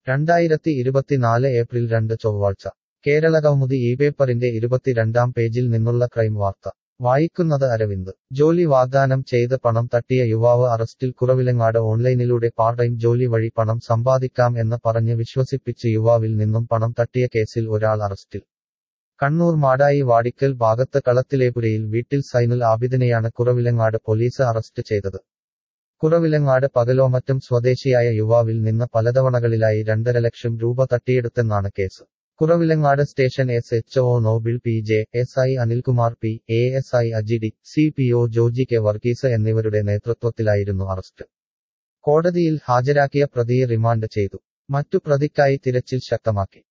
രണ്ടായിരത്തി ഇരുപത്തിനാല് ഏപ്രിൽ രണ്ട് ചൊവ്വാഴ്ച കേരളകൗമുദി ഈ പേപ്പറിന്റെ ഇരുപത്തിരണ്ടാം പേജിൽ നിന്നുള്ള ക്രൈം വാർത്ത വായിക്കുന്നത് അരവിന്ദ് ജോലി വാഗ്ദാനം ചെയ്ത് പണം തട്ടിയ യുവാവ് അറസ്റ്റിൽ കുറവിലങ്ങാട് ഓൺലൈനിലൂടെ പാർട്ട് ടൈം ജോലി വഴി പണം സമ്പാദിക്കാം എന്ന് പറഞ്ഞ് വിശ്വസിപ്പിച്ച് യുവാവിൽ നിന്നും പണം തട്ടിയ കേസിൽ ഒരാൾ അറസ്റ്റിൽ കണ്ണൂർ മാടായി വാടിക്കൽ ഭാഗത്ത് കളത്തിലേപുരയിൽ വീട്ടിൽ സൈനുൽ ആബിദിനെയാണ് കുറവിലങ്ങാട് പോലീസ് അറസ്റ്റ് ചെയ്തത് കുറവിലങ്ങാട് പകലോമറ്റം സ്വദേശിയായ യുവാവിൽ നിന്ന് പലതവണകളിലായി രണ്ടര ലക്ഷം രൂപ തട്ടിയെടുത്തെന്നാണ് case Kuravilangad station S H O Noble P J S I Anil Kumar P A S I Aji D C P O Joji K Varghese എന്നിവരുടെ നേതൃത്വത്തിലായിരുന്നു അറസ്റ്റ് കോടതിയിൽ ഹാജരാക്കിയ പ്രതിയെ റിമാൻഡ് ചെയ്തു മറ്റു പ്രതിക്കായി തിരച്ചിൽ ശക്തമാക്കി